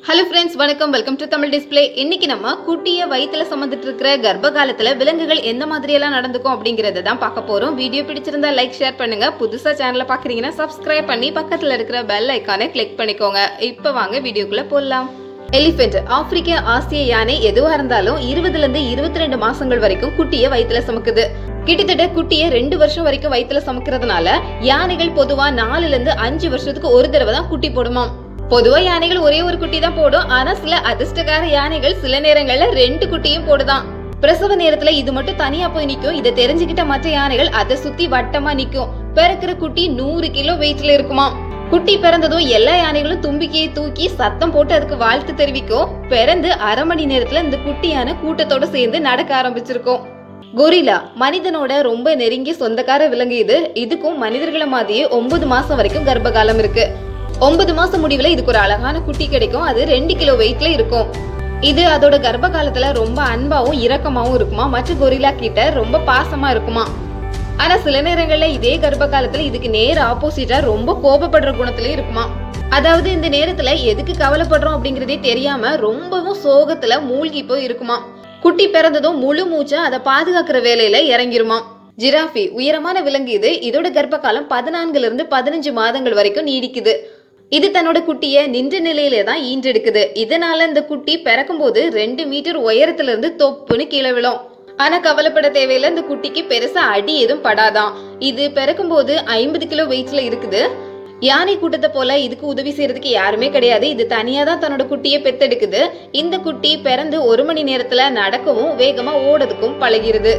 hello friends வணக்கம் welcome to Tamil display இன்னைக்கு நம்ம குட்டிய வயித்துல சுமந்துட்டு இருக்கிற கர்ப்ப காலத்துல விலங்குகள் எந்த மாதிரி எல்லாம் நடந்துக்கும் அப்படிங்கறத தான் பார்க்க போறோம் வீடியோ பிடிச்சிருந்தா லைக் ஷேர் பண்ணுங்க புதுசா சேனலை பாக்குறீங்கன்னா சப்ஸ்கிரைப் பண்ணி பக்கத்துல இருக்கிற பெல் ஐக்கானை கிளிக் பண்ணிக்கோங்க இப்போ வாங்க வீடியோக்குள்ள போடலாம் எலிஃபென்ட் ஆப்பிரிக்க ஆசிய யானை எதுவா இருந்தாலும் இருபதுல இருந்து இருபத்தி ரெண்டு மாசங்கள் வரைக்கும் குட்டிய வயித்துல சுமக்குது கிட்டத்தட்ட குட்டிய ரெண்டு வருஷம் வரைக்கும் வயித்துல சுமக்கிறதுனால யானைகள் பொதுவா நாலுல இருந்து அஞ்சு வருஷத்துக்கு ஒரு தடவை தான் குட்டி போடுமாம் பொதுவா யானைகள் ஒரே ஒரு குட்டி தான் போடும் ஆனா சில அதிர்ஷ்டக்கார யானைகள் சில நேரங்கள்ல ரெண்டு குட்டியும் போடுதான் பிரசவ நேரத்துல இது மட்டும் தனியா போய் நிக்கும் இதை தெரிஞ்சுக்கிட்ட மற்ற யானைகள் அதை சுத்தி வட்டமா நிக்கும் பிறக்கிற குட்டி நூறு கிலோ வெயிட்ல இருக்குமா குட்டி பிறந்ததும் எல்லா யானைகளும் தும்பிக்கையை தூக்கி சத்தம் போட்டு அதுக்கு வாழ்த்து தெரிவிக்கும் பிறந்து அரை மணி நேரத்துல இந்த குட்டியான கூட்டத்தோட சேர்ந்து நடக்க ஆரம்பிச்சிருக்கும் கொரிலா மனிதனோட ரொம்ப நெருங்கிய சொந்தக்கார விலங்கு இது இதுக்கும் மனிதர்களை மாதிரியே ஒன்பது மாசம் வரைக்கும் கர்ப்ப காலம் இருக்கு ஒன்பது மாசம் முடிவுல இதுக்கு ஒரு அழகான குட்டி கிடைக்கும் அது ரெண்டு கிலோ வெயிட்ல இருக்கும் இது அதோட கர்ப்ப காலத்துல ரொம்ப அன்பாவும் இரக்கமாவும் இருக்குமா மற்ற கொரிலா கிட்ட ரொம்ப பாசமா இருக்குமா ஆனா சில நேரங்கள்ல இதே கர்ப்ப காலத்துல இதுக்கு நேர் ஆப்போசிட்டா ரொம்ப கோபப்படுற குணத்திலயும் இருக்குமா அதாவது இந்த நேரத்துல எதுக்கு கவலைப்படுறோம் அப்படிங்கறதே தெரியாம ரொம்பவும் சோகத்துல மூழ்கி போய் இருக்குமா குட்டி பிறந்ததும் முழு மூச்சா அதை பாதுகாக்கிற வேலையில இறங்கிருமா ஜிராஃபி உயரமான விலங்கு இது இதோட கர்ப்ப காலம் பதினான்குல இருந்து பதினஞ்சு மாதங்கள் வரைக்கும் நீடிக்குது இது தன்னோட குட்டிய நின்ற நிலையில தான் ஈன்றெடுக்குது இதனால இந்த குட்டி பிறக்கும் போது ரெண்டு மீட்டர் உயரத்துல இருந்து தொப்புன்னு கீழே விழும் ஆனா கவலைப்பட தேவையில்ல இந்த குட்டிக்கு பெருசா அடி எதுவும் படாதான் இது பிறக்கும் போது ஐம்பது கிலோ வெயிட்ல இருக்குது யானை கூட்டத்தை போல இதுக்கு உதவி செய்யறதுக்கு யாருமே கிடையாது இது தனியா தான் தன்னோட குட்டியை பெத்தெடுக்குது இந்த குட்டி பிறந்து ஒரு மணி நேரத்துல நடக்கவும் வேகமா ஓடுறதுக்கும் பழகிருது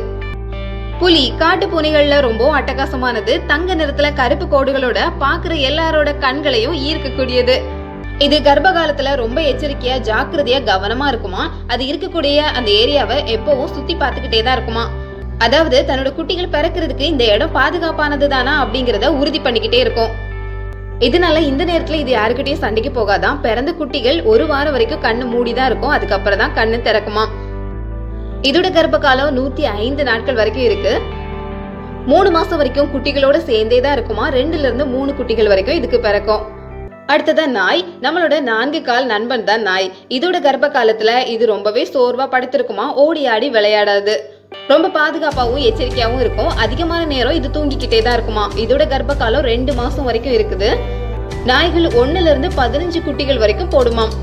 புலி காட்டு பூனைகள்ல ரொம்ப அட்டகாசமானது தங்க நிறத்துல கருப்பு கோடுகளோட பாக்குற எல்லாரோட கண்களையும் ஈர்க்கக்கூடியது இது கர்ப்ப காலத்துல ரொம்ப எச்சரிக்கையா ஜாக்கிரதையா கவனமா இருக்குமா அது இருக்கக்கூடிய அந்த ஏரியாவை எப்பவும் சுத்தி பார்த்துக்கிட்டே தான் இருக்குமா அதாவது தன்னோட குட்டிகள் பிறக்கிறதுக்கு இந்த இடம் பாதுகாப்பானது தானா அப்படிங்கறத உறுதி பண்ணிக்கிட்டே இருக்கும் இதனால இந்த நேரத்துல இது யாருக்கிட்டயும் சண்டைக்கு போகாதான் பிறந்த குட்டிகள் ஒரு வாரம் வரைக்கும் கண்ணு மூடிதான் இருக்கும் அதுக்கப்புறம் தான் கண்ணு திறக்குமா இதோட கர்ப்ப காலம் நூத்தி ஐந்து நாட்கள் வரைக்கும் இருக்கு மூணு மாசம் வரைக்கும் குட்டிகளோட சேர்ந்தே தான் இருக்குமா ரெண்டுல இருந்து மூணு குட்டிகள் வரைக்கும் இதுக்கு பிறக்கும் அடுத்ததா நாய் நம்மளோட நான்கு கால் நண்பன் தான் நாய் இதோட கர்ப்ப காலத்துல இது ரொம்பவே சோர்வா படுத்திருக்குமா ஓடி ஆடி விளையாடாது ரொம்ப பாதுகாப்பாவும் எச்சரிக்கையாவும் இருக்கும் அதிகமான நேரம் இது தூங்கிக்கிட்டே தான் இருக்குமா இதோட கர்ப்ப காலம் ரெண்டு மாசம் வரைக்கும் இருக்குது நாய்கள் ஒண்ணுல இருந்து பதினஞ்சு குட்டிகள் வரைக்கும் போடுமாம்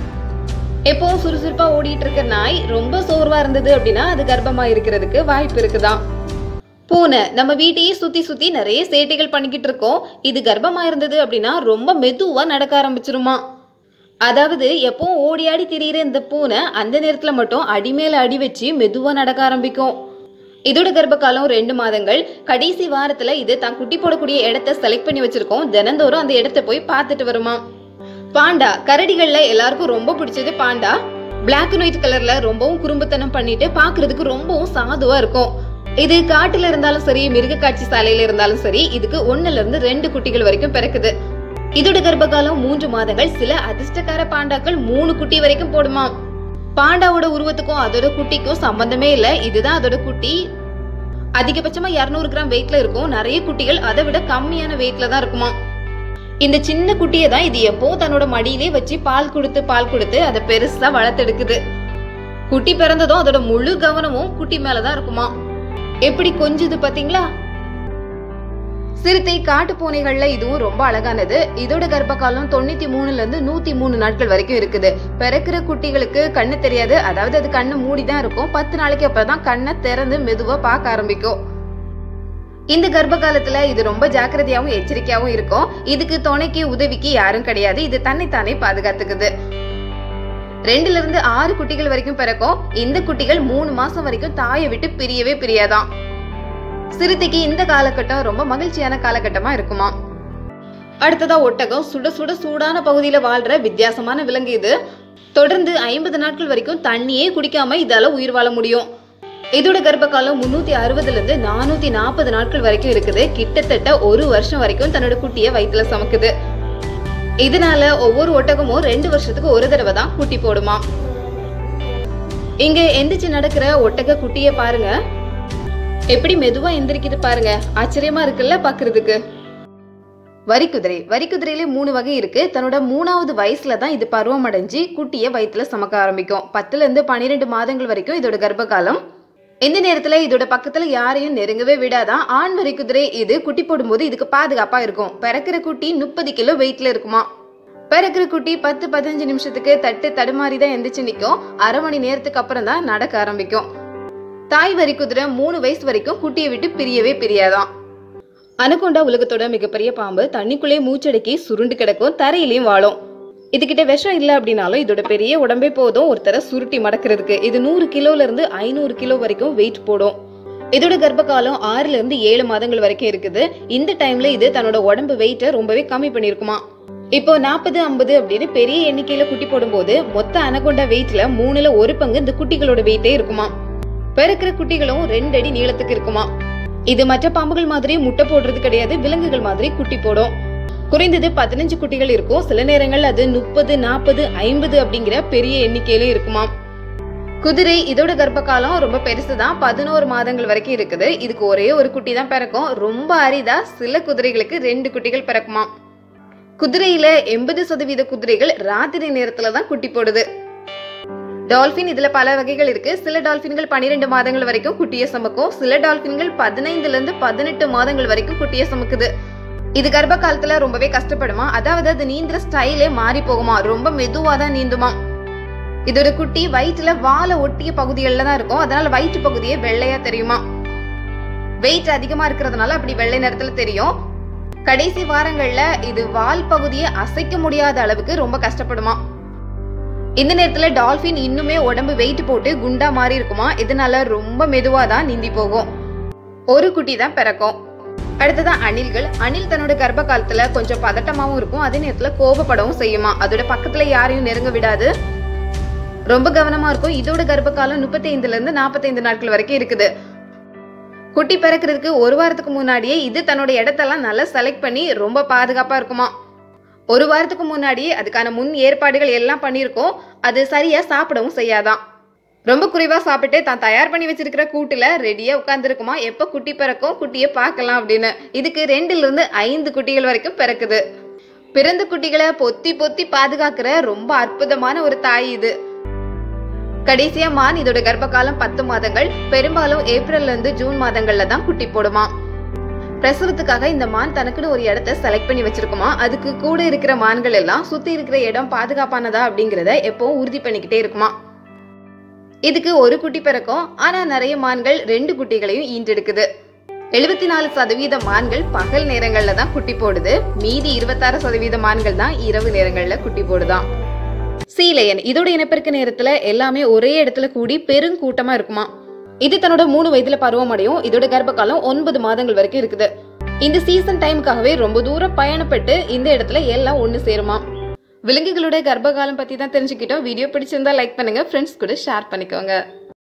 எப்பவும் சுறுசுறுப்பா ஓடிட்டு இருக்க நாய் ரொம்ப சோர்வா இருந்தது அப்படின்னா அது கர்ப்பமா இருக்கிறதுக்கு வாய்ப்பு இருக்குதான் பூனை நம்ம வீட்டையே சுத்தி சுத்தி நிறைய சேட்டைகள் பண்ணிக்கிட்டு இருக்கோம் இது கர்ப்பமா இருந்தது அப்படின்னா ரொம்ப மெதுவா நடக்க ஆரம்பிச்சிருமா அதாவது எப்பவும் ஓடி ஆடி திரியிற இந்த பூனை அந்த நேரத்துல மட்டும் அடி மேல அடி வச்சு மெதுவா நடக்க ஆரம்பிக்கும் இதோட கர்ப்ப காலம் ரெண்டு மாதங்கள் கடைசி வாரத்துல இது தான் குட்டி போடக்கூடிய இடத்த செலக்ட் பண்ணி வச்சிருக்கோம் தினந்தோறும் அந்த இடத்த போய் பார்த்துட்டு வருமா பாண்டா கரடிகள்ல எல்லாருக்கும் ரொம்ப பிடிச்சது பாண்டா பிளாக் அண்ட் ஒயிட் கலர்ல ரொம்பவும் குறும்புத்தனம் பண்ணிட்டு பாக்குறதுக்கு ரொம்பவும் சாதுவா இருக்கும் இது காட்டுல இருந்தாலும் சரி மிருக காட்சி சாலையில இருந்தாலும் சரி இதுக்கு ஒண்ணுல இருந்து ரெண்டு குட்டிகள் வரைக்கும் பிறக்குது இதோட கர்ப்ப காலம் மூன்று மாதங்கள் சில அதிர்ஷ்டக்கார பாண்டாக்கள் மூணு குட்டி வரைக்கும் போடுமா பாண்டாவோட உருவத்துக்கும் அதோட குட்டிக்கும் சம்பந்தமே இல்ல இதுதான் அதோட குட்டி அதிகபட்சமா 200 கிராம் வெயிட்ல இருக்கும் நிறைய குட்டிகள் அதை விட கம்மியான வெயிட்ல தான் இருக்குமா இந்த சின்ன குட்டியை தான் இது எப்பவும் தன்னோட மடியிலே வச்சு பால் கொடுத்து பால் கொடுத்து அதை பெருசா வளர்த்தெடுக்குது குட்டி பிறந்ததும் அதோட முழு கவனமும் குட்டி மேலதான் இருக்குமா எப்படி கொஞ்சுது பாத்தீங்களா சிறுத்தை காட்டு பூனைகள்ல இதுவும் ரொம்ப அழகானது இதோட கர்ப்ப காலம் தொண்ணூத்தி மூணுல இருந்து நூத்தி மூணு நாட்கள் வரைக்கும் இருக்குது பிறக்கிற குட்டிகளுக்கு கண்ணு தெரியாது அதாவது அது கண்ணு மூடிதான் இருக்கும் பத்து நாளைக்கு அப்புறம் கண்ணை திறந்து மெதுவா பார்க்க ஆரம்பிக்கும் இந்த கர்ப்ப காலத்துல இது ரொம்ப ஜாக்கிரதையாவும் எச்சரிக்கையாவும் இருக்கும் இதுக்கு துணைக்கு உதவிக்கு யாரும் கிடையாது இது தன்னைத்தானே பாதுகாத்துக்குது ரெண்டுல இருந்து ஆறு குட்டிகள் வரைக்கும் பிறக்கும் இந்த குட்டிகள் மூணு மாசம் வரைக்கும் தாயை விட்டு பிரியவே பிரியாதான் சிறுத்தைக்கு இந்த காலகட்டம் ரொம்ப மகிழ்ச்சியான காலகட்டமா இருக்குமா அடுத்ததா ஒட்டகம் சுட சுட சூடான பகுதியில வாழ்ற வித்தியாசமான விலங்கு இது தொடர்ந்து ஐம்பது நாட்கள் வரைக்கும் தண்ணியே குடிக்காம இதால உயிர் வாழ முடியும் இதோட கர்ப்ப காலம் முன்னூத்தி அறுபதுல இருந்து நானூத்தி நாற்பது நாட்கள் வரைக்கும் இருக்குது கிட்டத்தட்ட ஒரு வருஷம் வரைக்கும் தன்னோட குட்டிய வயிற்றுல சமக்குது இதனால ஒவ்வொரு ஒட்டகமும் ரெண்டு வருஷத்துக்கு ஒரு தடவை தான் குட்டி போடுமா இங்க எந்திரிச்சு நடக்கிற ஒட்டக குட்டிய பாருங்க எப்படி மெதுவா எந்திரிக்குது பாருங்க ஆச்சரியமா இருக்குல்ல பாக்குறதுக்கு வரிக்குதிரை வரிக்குதிரையிலே மூணு வகை இருக்கு தன்னோட மூணாவது வயசுல தான் இது பருவம் அடைஞ்சு குட்டியை வயிற்றுல சுமக்க ஆரம்பிக்கும் பத்துல இருந்து பன்னிரெண்டு மாதங்கள் வரைக்கும் இதோட கர்ப்பகாலம் இந்த நேரத்துல இதோட பக்கத்துல யாரையும் நெருங்கவே விடாதான் ஆண் வரிக்குதிரை இது குட்டி போடும்போது இதுக்கு பாதுகாப்பா இருக்கும் பிறக்கிற குட்டி முப்பது கிலோ வெயிட்ல இருக்குமா பிறக்கிற குட்டி பத்து பதினஞ்சு நிமிஷத்துக்கு தட்டு தடுமாறி தான் எந்திரிச்சு நிற்கும் அரை மணி நேரத்துக்கு அப்புறம் தான் நடக்க ஆரம்பிக்கும் தாய் வரி குதிரை மூணு வயசு வரைக்கும் குட்டியை விட்டு பிரியவே பிரியாதான் அனகொண்டா உலகத்தோட மிகப்பெரிய பாம்பு தண்ணிக்குள்ளே மூச்சடக்கி சுருண்டு கிடக்கும் தரையிலையும் வாழும் இதுகிட்ட விஷம் இல்லை அப்படின்னாலும் இதோட பெரிய உடம்பே போதும் ஒருத்தரை சுருட்டி மடக்கிறதுக்கு இது நூறு கிலோல இருந்து ஐநூறு கிலோ வரைக்கும் வெயிட் போடும் இதோட கர்ப்ப காலம் ஆறுல இருந்து ஏழு மாதங்கள் வரைக்கும் இருக்குது இந்த டைம்ல இது தன்னோட உடம்பு வெயிட்டை ரொம்பவே கம்மி பண்ணிருக்குமா இப்போ நாற்பது ஐம்பது அப்படின்னு பெரிய எண்ணிக்கையில குட்டி போடும்போது மொத்த அனகொண்டா வெயிட்ல மூணுல ஒரு பங்கு இந்த குட்டிகளோட வெயிட்டே இருக்குமா பிறக்கிற குட்டிகளும் ரெண்டு அடி நீளத்துக்கு இருக்குமா இது மற்ற பாம்புகள் மாதிரி முட்டை போடுறது கிடையாது விலங்குகள் மாதிரி குட்டி போடும் குறைந்தது பதினஞ்சு குட்டிகள் இருக்கும் சில நேரங்கள் அது முப்பது நாற்பது ஐம்பது அப்படிங்கிற பெரிய எண்ணிக்கையில இருக்குமா குதிரை இதோட கர்ப்ப காலம் ரொம்ப பெருசுதான் பதினோரு மாதங்கள் வரைக்கும் இருக்குது இதுக்கு ஒரே ஒரு குட்டி தான் பிறக்கும் ரொம்ப அரிதா சில குதிரைகளுக்கு ரெண்டு குட்டிகள் பிறக்குமா குதிரையில எண்பது சதவீத குதிரைகள் ராத்திரி நேரத்துல தான் குட்டி போடுது டால்பின் இதுல பல வகைகள் இருக்கு சில டால்பின்கள் பன்னிரெண்டு மாதங்கள் வரைக்கும் குட்டியை சுமக்கும் சில டால்பின்கள் பதினைந்துல இருந்து பதினெட்டு மாதங்கள் வரைக்கும் குட்டியை சுமக்குது இது கர்ப்ப காலத்துல ரொம்பவே கஷ்டப்படுமா அதாவது அது நீந்துற ஸ்டைலே மாறி போகுமா ரொம்ப மெதுவா தான் நீந்துமா இதோட குட்டி வயிற்றுல வாழை ஒட்டிய பகுதிகளில் தான் இருக்கும் அதனால வயிற்று பகுதியே வெள்ளையா தெரியுமா வெயிட் அதிகமா இருக்கிறதுனால அப்படி வெள்ளை நிறத்துல தெரியும் கடைசி வாரங்கள்ல இது வால் பகுதியை அசைக்க முடியாத அளவுக்கு ரொம்ப கஷ்டப்படுமா இந்த நேரத்துல டால்பின் இன்னுமே உடம்பு வெயிட் போட்டு குண்டா மாறி இருக்குமா இதனால ரொம்ப மெதுவா தான் நீந்தி போகும் ஒரு குட்டி தான் பிறக்கும் அடுத்ததான் அணில்கள் அணில் தன்னோட கர்ப்ப காலத்துல கொஞ்சம் பதட்டமாவும் இருக்கும் அதே நேரத்துல கோபப்படவும் செய்யுமா அதோட பக்கத்துல யாரையும் நெருங்க விடாது ரொம்ப கவனமா இருக்கும் இதோட கர்ப்ப காலம் முப்பத்தி ஐந்துல இருந்து நாற்பத்தைந்து நாட்கள் வரைக்கும் இருக்குது குட்டி பிறக்கிறதுக்கு ஒரு வாரத்துக்கு முன்னாடியே இது தன்னோட இடத்தெல்லாம் நல்லா செலக்ட் பண்ணி ரொம்ப பாதுகாப்பா இருக்குமா ஒரு வாரத்துக்கு முன்னாடியே அதுக்கான முன் ஏற்பாடுகள் எல்லாம் பண்ணியிருக்கோம் அது சரியா சாப்பிடவும் செய்யாதான் ரொம்ப குறைவா சாப்பிட்டு தான் தயார் பண்ணி வச்சிருக்கிற கூட்டுல ரெடியா உட்கார்ந்துருக்குமா எப்ப குட்டி பிறக்கும் குட்டியை பார்க்கலாம் அப்படின்னு இதுக்கு ரெண்டுல இருந்து ஐந்து குட்டிகள் வரைக்கும் பிறக்குது பிறந்த குட்டிகளை பொத்தி பொத்தி பாதுகாக்கிற ரொம்ப அற்புதமான ஒரு தாய் இது கடைசியா மான் இதோட கர்ப்ப காலம் பத்து மாதங்கள் பெரும்பாலும் ஏப்ரல்ல இருந்து ஜூன் மாதங்கள்ல தான் குட்டி போடுமா பிரசவத்துக்காக இந்த மான் தனக்குன்னு ஒரு இடத்த செலக்ட் பண்ணி வச்சிருக்குமா அதுக்கு கூட இருக்கிற மான்கள் எல்லாம் சுத்தி இருக்கிற இடம் பாதுகாப்பானதா அப்படிங்கறத எப்பவும் உறுதி பண்ணிக்கிட்டே இருக்குமா இதுக்கு ஒரு குட்டி பிறக்கும் ஆனா நிறைய மான்கள் ரெண்டு குட்டிகளையும் ஈன்றெடுக்குது எழுபத்தி நாலு சதவீத மான்கள் பகல் நேரங்கள்ல தான் குட்டி போடுது மீதி இருபத்தாறு சதவீத மான்கள் தான் இரவு நேரங்கள்ல குட்டி போடுதாம் சீலையன் இதோட இனப்பெருக்க நேரத்துல எல்லாமே ஒரே இடத்துல கூடி பெருங்கூட்டமா இருக்குமா இது தன்னோட மூணு வயதுல பருவம் அடையும் இதோட கர்ப்ப காலம் ஒன்பது மாதங்கள் வரைக்கும் இருக்குது இந்த சீசன் டைமுக்காகவே ரொம்ப தூரம் பயணப்பட்டு இந்த இடத்துல எல்லாம் ஒண்ணு சேருமா விலங்குகளோட கர்ப்ப காலம் பத்தி தான் தெரிஞ்சுக்கிட்டோம் வீடியோ பிடிச்சிருந்தா லைக் பண்ணுங்க ஃப்ரெண்ட்ஸ் கூட ஷேர் பண்ணிக்கோங்க